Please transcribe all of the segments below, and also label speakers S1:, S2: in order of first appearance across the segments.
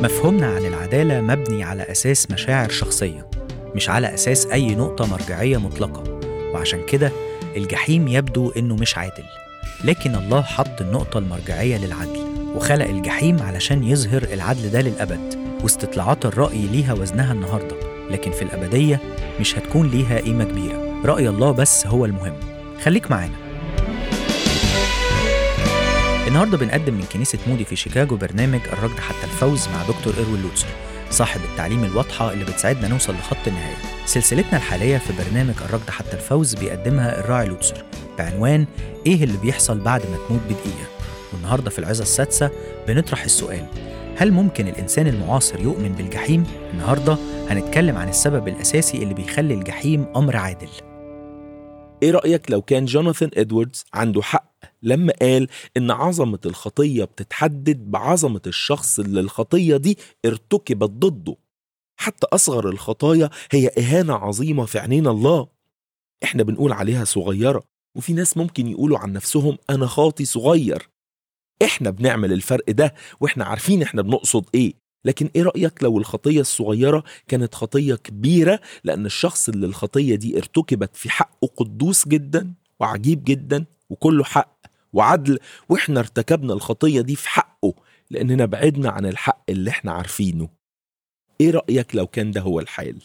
S1: مفهومنا عن العدالة مبني على أساس مشاعر شخصية مش على أساس أي نقطة مرجعية مطلقة وعشان كده الجحيم يبدو إنه مش عادل لكن الله حط النقطة المرجعية للعدل وخلق الجحيم علشان يظهر العدل ده للأبد واستطلاعات الرأي ليها وزنها النهاردة لكن في الأبدية مش هتكون ليها قيمة كبيرة رأي الله بس هو المهم خليك معانا النهارده بنقدم من كنيسة مودي في شيكاغو برنامج الركض حتى الفوز مع دكتور إروين لوتسر صاحب التعليم الواضحة اللي بتساعدنا نوصل لخط النهاية سلسلتنا الحالية في برنامج الركض حتى الفوز بيقدمها الراعي لوتسر بعنوان إيه اللي بيحصل بعد ما تموت بدقيقة والنهارده في العظة السادسة بنطرح السؤال هل ممكن الإنسان المعاصر يؤمن بالجحيم؟ النهارده هنتكلم عن السبب الأساسي اللي بيخلي الجحيم أمر عادل
S2: ايه رأيك لو كان جوناثان ادواردز عنده حق لما قال ان عظمة الخطية بتتحدد بعظمة الشخص اللي الخطية دي ارتكبت ضده حتى اصغر الخطايا هي اهانة عظيمة في عينين الله احنا بنقول عليها صغيرة وفي ناس ممكن يقولوا عن نفسهم انا خاطي صغير احنا بنعمل الفرق ده واحنا عارفين احنا بنقصد ايه لكن ايه رأيك لو الخطية الصغيرة كانت خطية كبيرة لأن الشخص اللي الخطية دي ارتكبت في حقه قدوس جدا وعجيب جدا وكله حق وعدل واحنا ارتكبنا الخطية دي في حقه لأننا بعدنا عن الحق اللي احنا عارفينه ايه رأيك لو كان ده هو الحال؟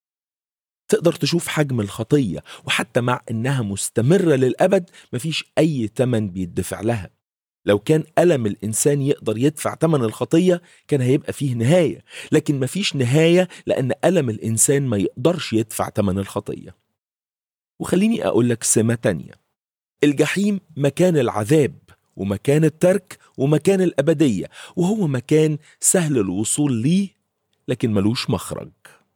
S2: تقدر تشوف حجم الخطية وحتى مع انها مستمرة للأبد مفيش أي تمن بيدفع لها لو كان ألم الإنسان يقدر يدفع تمن الخطية كان هيبقى فيه نهاية لكن مفيش نهاية لأن ألم الإنسان ما يقدرش يدفع تمن الخطية وخليني أقول لك سمة تانية الجحيم مكان العذاب ومكان الترك ومكان الأبدية وهو مكان سهل الوصول ليه لكن ملوش مخرج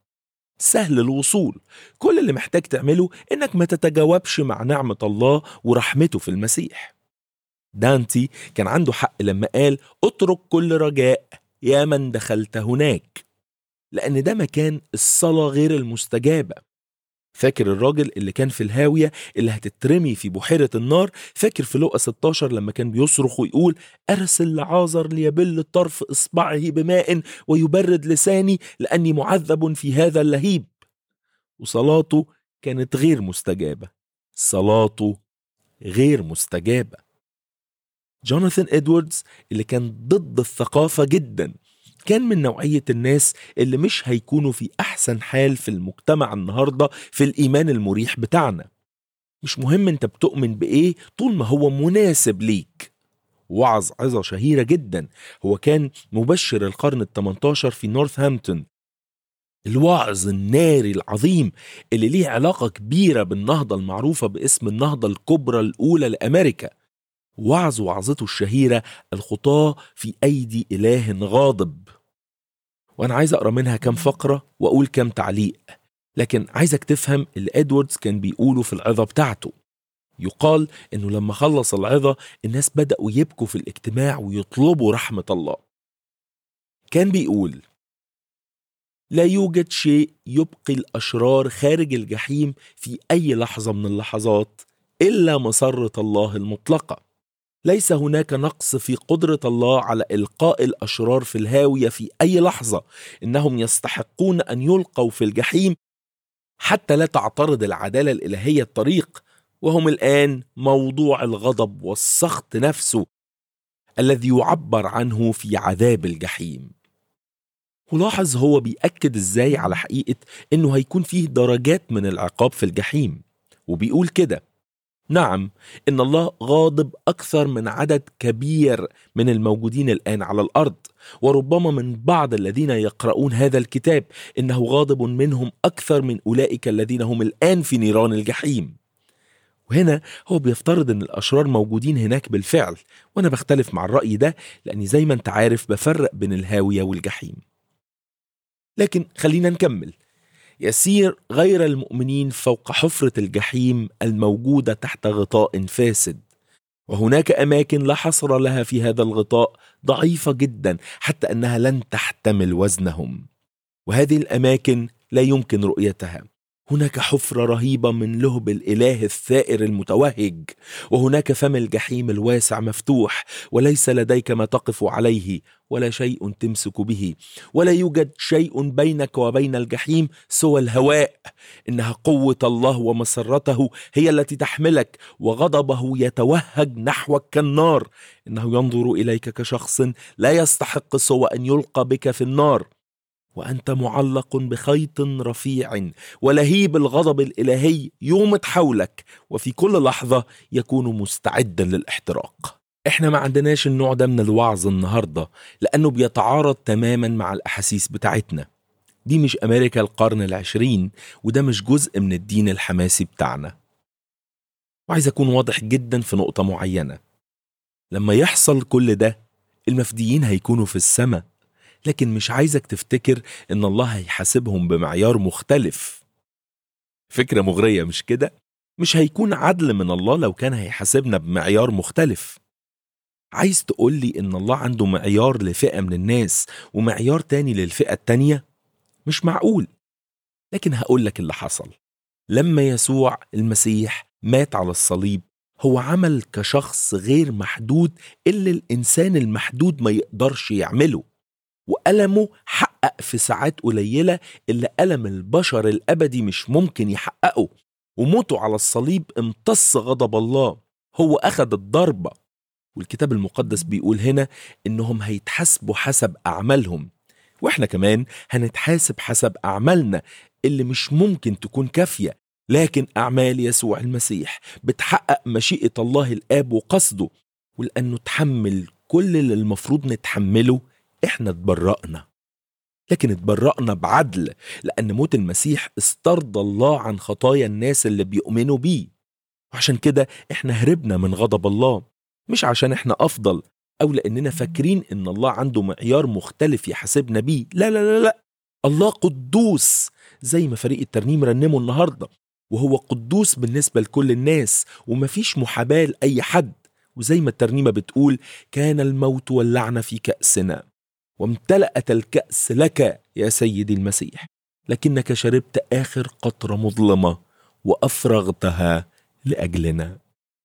S2: سهل الوصول كل اللي محتاج تعمله إنك ما تتجاوبش مع نعمة الله ورحمته في المسيح دانتي كان عنده حق لما قال اترك كل رجاء يا من دخلت هناك لأن ده مكان الصلاة غير المستجابة فاكر الراجل اللي كان في الهاوية اللي هتترمي في بحيرة النار فاكر في لقا 16 لما كان بيصرخ ويقول أرسل لعازر ليبل طرف إصبعه بماء ويبرد لساني لأني معذب في هذا اللهيب وصلاته كانت غير مستجابة صلاته غير مستجابة جوناثان ادواردز اللي كان ضد الثقافة جدا كان من نوعية الناس اللي مش هيكونوا في أحسن حال في المجتمع النهاردة في الإيمان المريح بتاعنا مش مهم انت بتؤمن بإيه طول ما هو مناسب ليك وعظ عظة شهيرة جدا هو كان مبشر القرن الثمنتاشر في نورثهامبتون الوعظ الناري العظيم اللي ليه علاقة كبيرة بالنهضة المعروفة باسم النهضة الكبرى الأولى لأمريكا وعظ وعظته الشهيرة الخطاة في أيدي إله غاضب وأنا عايز أقرأ منها كام فقرة وأقول كام تعليق لكن عايزك تفهم اللي إدواردز كان بيقوله في العظة بتاعته يقال إنه لما خلص العظة الناس بدأوا يبكوا في الاجتماع ويطلبوا رحمة الله كان بيقول لا يوجد شيء يبقي الأشرار خارج الجحيم في أي لحظة من اللحظات إلا مسرة الله المطلقة ليس هناك نقص في قدرة الله على إلقاء الأشرار في الهاوية في أي لحظة إنهم يستحقون أن يلقوا في الجحيم حتى لا تعترض العدالة الإلهية الطريق وهم الآن موضوع الغضب والسخط نفسه الذي يعبر عنه في عذاب الجحيم ولاحظ هو بيأكد ازاي على حقيقة انه هيكون فيه درجات من العقاب في الجحيم وبيقول كده نعم ان الله غاضب اكثر من عدد كبير من الموجودين الان على الارض وربما من بعض الذين يقرؤون هذا الكتاب انه غاضب منهم اكثر من اولئك الذين هم الان في نيران الجحيم وهنا هو بيفترض ان الاشرار موجودين هناك بالفعل وانا بختلف مع الراي ده لاني زي ما انت عارف بفرق بين الهاويه والجحيم لكن خلينا نكمل يسير غير المؤمنين فوق حفرة الجحيم الموجودة تحت غطاء فاسد وهناك أماكن لا حصر لها في هذا الغطاء ضعيفة جدا حتى أنها لن تحتمل وزنهم وهذه الأماكن لا يمكن رؤيتها هناك حفرة رهيبة من لهب الإله الثائر المتوهج وهناك فم الجحيم الواسع مفتوح وليس لديك ما تقف عليه ولا شيء تمسك به ولا يوجد شيء بينك وبين الجحيم سوى الهواء إنها قوة الله ومسرته هي التي تحملك وغضبه يتوهج نحوك كالنار إنه ينظر إليك كشخص لا يستحق سوى أن يلقى بك في النار وانت معلق بخيط رفيع ولهيب الغضب الالهي يومض حولك وفي كل لحظه يكون مستعدا للاحتراق احنا ما عندناش النوع ده من الوعظ النهارده لانه بيتعارض تماما مع الاحاسيس بتاعتنا دي مش امريكا القرن العشرين وده مش جزء من الدين الحماسي بتاعنا وعايز اكون واضح جدا في نقطه معينه لما يحصل كل ده المفديين هيكونوا في السماء لكن مش عايزك تفتكر ان الله هيحاسبهم بمعيار مختلف فكرة مغرية مش كده؟ مش هيكون عدل من الله لو كان هيحاسبنا بمعيار مختلف عايز تقولي ان الله عنده معيار لفئة من الناس ومعيار تاني للفئة التانية؟ مش معقول لكن هقولك اللي حصل لما يسوع المسيح مات على الصليب هو عمل كشخص غير محدود اللي الإنسان المحدود ما يقدرش يعمله وألمه حقق في ساعات قليلة اللي ألم البشر الأبدي مش ممكن يحققه وموته على الصليب امتص غضب الله هو أخذ الضربة والكتاب المقدس بيقول هنا إنهم هيتحاسبوا حسب أعمالهم وإحنا كمان هنتحاسب حسب أعمالنا اللي مش ممكن تكون كافية لكن أعمال يسوع المسيح بتحقق مشيئة الله الآب وقصده ولأنه تحمل كل اللي المفروض نتحمله احنا اتبرأنا لكن اتبرأنا بعدل لأن موت المسيح استرضى الله عن خطايا الناس اللي بيؤمنوا بيه وعشان كده احنا هربنا من غضب الله مش عشان احنا أفضل أو لأننا فاكرين إن الله عنده معيار مختلف يحاسبنا بيه لا لا لا لا الله قدوس زي ما فريق الترنيم رنمه النهارده وهو قدوس بالنسبة لكل الناس ومفيش محاباة لأي حد وزي ما الترنيمة بتقول كان الموت واللعنة في كأسنا وامتلأت الكأس لك يا سيدي المسيح لكنك شربت آخر قطرة مظلمة وأفرغتها لأجلنا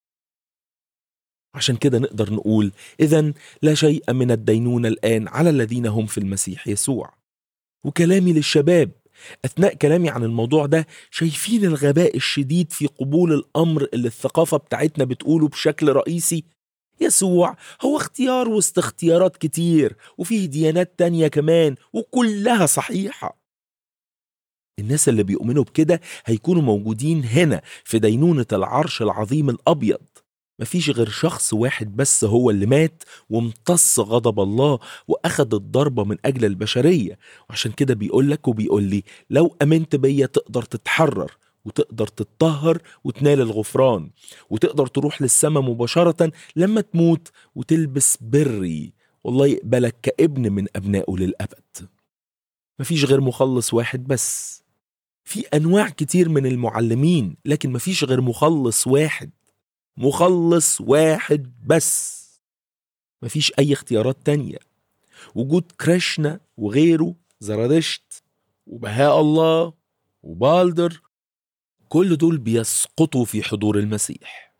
S2: عشان كده نقدر نقول إذا لا شيء من الدينونة الآن على الذين هم في المسيح يسوع وكلامي للشباب أثناء كلامي عن الموضوع ده شايفين الغباء الشديد في قبول الأمر اللي الثقافة بتاعتنا بتقوله بشكل رئيسي يسوع هو اختيار وسط اختيارات كتير وفيه ديانات تانية كمان وكلها صحيحة الناس اللي بيؤمنوا بكده هيكونوا موجودين هنا في دينونة العرش العظيم الأبيض مفيش غير شخص واحد بس هو اللي مات وامتص غضب الله واخد الضربة من أجل البشرية وعشان كده بيقولك وبيقول لي لو أمنت بيا تقدر تتحرر وتقدر تتطهر وتنال الغفران وتقدر تروح للسماء مباشرة لما تموت وتلبس بري والله يقبلك كابن من أبنائه للأبد مفيش غير مخلص واحد بس في أنواع كتير من المعلمين لكن مفيش غير مخلص واحد مخلص واحد بس مفيش أي اختيارات تانية وجود كريشنا وغيره زرادشت وبهاء الله وبالدر كل دول بيسقطوا في حضور المسيح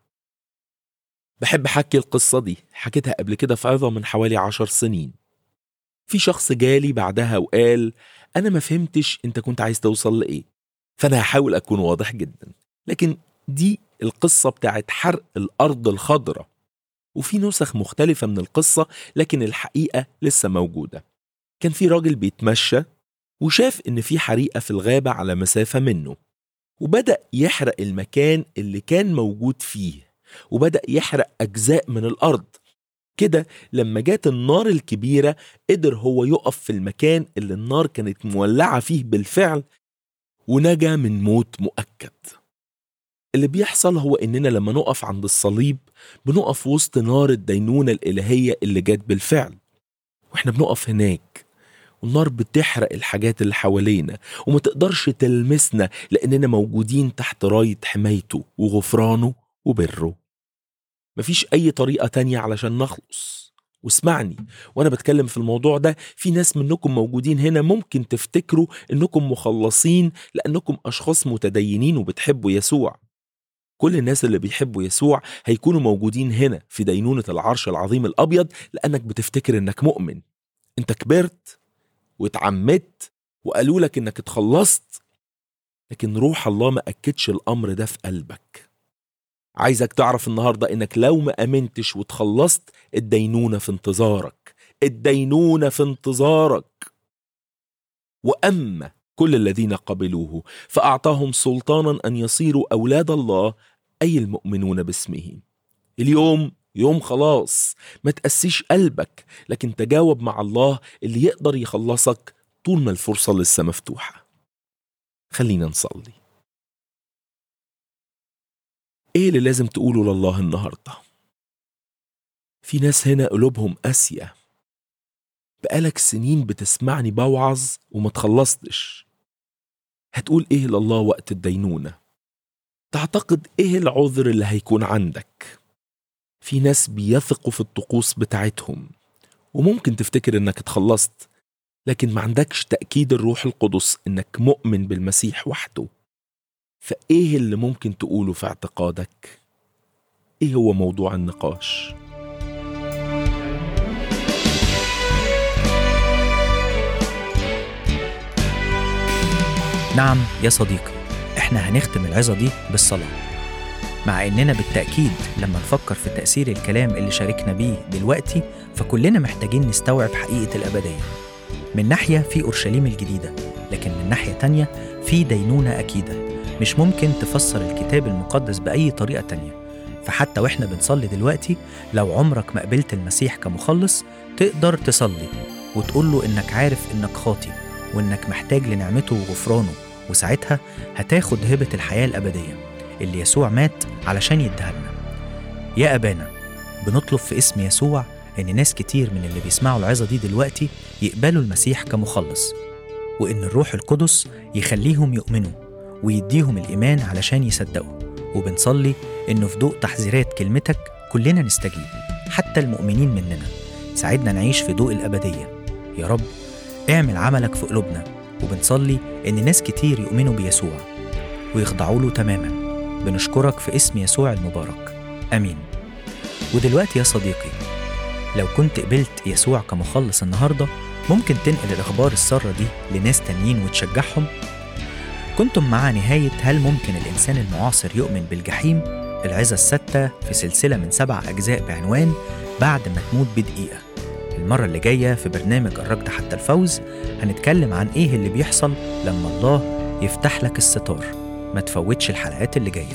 S2: بحب حكي القصة دي حكيتها قبل كده في عظة من حوالي عشر سنين في شخص جالي بعدها وقال أنا ما فهمتش أنت كنت عايز توصل لإيه فأنا هحاول أكون واضح جدا لكن دي القصة بتاعت حرق الأرض الخضراء وفي نسخ مختلفة من القصة لكن الحقيقة لسه موجودة كان في راجل بيتمشى وشاف إن في حريقة في الغابة على مسافة منه وبدأ يحرق المكان اللي كان موجود فيه وبدأ يحرق أجزاء من الأرض كده لما جات النار الكبيرة قدر هو يقف في المكان اللي النار كانت مولعة فيه بالفعل ونجا من موت مؤكد اللي بيحصل هو إننا لما نقف عند الصليب بنقف وسط نار الدينونة الإلهية اللي جات بالفعل وإحنا بنقف هناك والنار بتحرق الحاجات اللي حوالينا وما تقدرش تلمسنا لأننا موجودين تحت راية حمايته وغفرانه وبره مفيش أي طريقة تانية علشان نخلص واسمعني وانا بتكلم في الموضوع ده في ناس منكم موجودين هنا ممكن تفتكروا انكم مخلصين لانكم اشخاص متدينين وبتحبوا يسوع كل الناس اللي بيحبوا يسوع هيكونوا موجودين هنا في دينونة العرش العظيم الأبيض لأنك بتفتكر إنك مؤمن أنت كبرت واتعمدت وقالوا لك إنك اتخلصت لكن روح الله ما أكدش الأمر ده في قلبك عايزك تعرف النهاردة إنك لو ما أمنتش وتخلصت الدينونة في انتظارك الدينونة في انتظارك وأما كل الذين قبلوه فأعطاهم سلطانا أن يصيروا أولاد الله أي المؤمنون باسمه اليوم يوم خلاص ما تقسيش قلبك لكن تجاوب مع الله اللي يقدر يخلصك طول ما الفرصة لسه مفتوحة خلينا نصلي ايه اللي لازم تقوله لله النهارده في ناس هنا قلوبهم قاسيه بقالك سنين بتسمعني بوعظ وما تخلصتش هتقول ايه لله وقت الدينونه تعتقد ايه العذر اللي هيكون عندك في ناس بيثقوا في الطقوس بتاعتهم وممكن تفتكر انك اتخلصت لكن ما عندكش تأكيد الروح القدس انك مؤمن بالمسيح وحده فايه اللي ممكن تقوله في اعتقادك ايه هو موضوع النقاش
S1: نعم يا صديقي احنا هنختم العظة دي بالصلاة مع اننا بالتأكيد لما نفكر في تأثير الكلام اللي شاركنا بيه دلوقتي فكلنا محتاجين نستوعب حقيقة الأبدية من ناحية في أورشليم الجديدة لكن من ناحية تانية في دينونة أكيدة مش ممكن تفسر الكتاب المقدس بأي طريقة تانية فحتى واحنا بنصلي دلوقتي لو عمرك ما قبلت المسيح كمخلص تقدر تصلي وتقول له إنك عارف إنك خاطي وإنك محتاج لنعمته وغفرانه وساعتها هتاخد هبة الحياة الأبدية اللي يسوع مات علشان يديها لنا يا أبانا بنطلب في اسم يسوع إن ناس كتير من اللي بيسمعوا العظة دي دلوقتي يقبلوا المسيح كمخلص وإن الروح القدس يخليهم يؤمنوا ويديهم الإيمان علشان يصدقوا وبنصلي إنه في ضوء تحذيرات كلمتك كلنا نستجيب حتى المؤمنين مننا ساعدنا نعيش في ضوء الأبدية يا رب اعمل عملك في قلوبنا وبنصلي إن ناس كتير يؤمنوا بيسوع ويخضعوا له تماما بنشكرك في اسم يسوع المبارك آمين ودلوقتي يا صديقي لو كنت قبلت يسوع كمخلص النهارده ممكن تنقل الأخبار السارة دي لناس تانيين وتشجعهم كنتم مع نهاية هل ممكن الإنسان المعاصر يؤمن بالجحيم؟ العظة الستة في سلسلة من سبع أجزاء بعنوان بعد ما تموت بدقيقة المرة اللي جاية في برنامج الركض حتى الفوز هنتكلم عن إيه اللي بيحصل لما الله يفتح لك الستار ما تفوتش الحلقات اللي جايه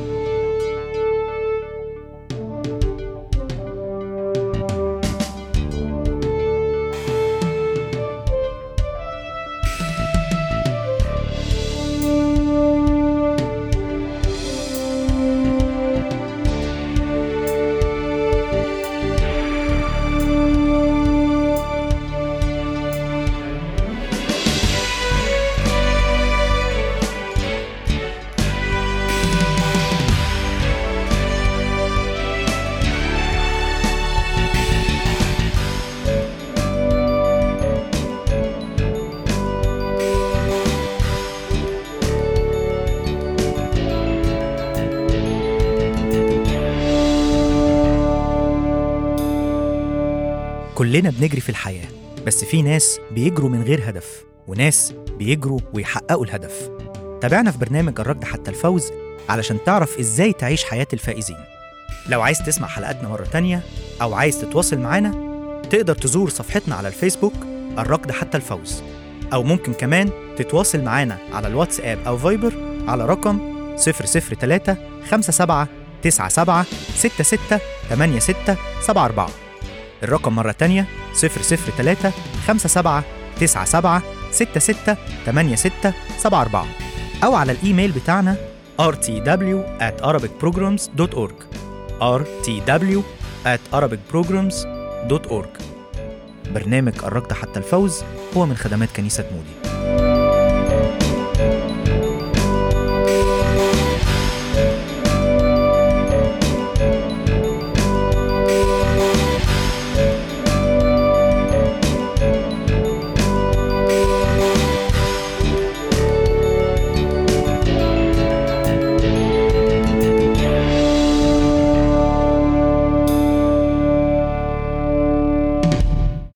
S1: كلنا بنجري في الحياة بس في ناس بيجروا من غير هدف وناس بيجروا ويحققوا الهدف تابعنا في برنامج الركض حتى الفوز علشان تعرف ازاي تعيش حياة الفائزين لو عايز تسمع حلقاتنا مرة تانية أو عايز تتواصل معانا تقدر تزور صفحتنا على الفيسبوك الركض حتى الفوز أو ممكن كمان تتواصل معانا على الواتساب أو فايبر على رقم 003 57 97 66 86 74 الرقم مرة تانية 003 57 97 66 86 74 أو على الإيميل بتاعنا rtw at arabicprograms.org rtw at arabicprograms.org برنامج الركض حتى الفوز هو من خدمات كنيسة مودي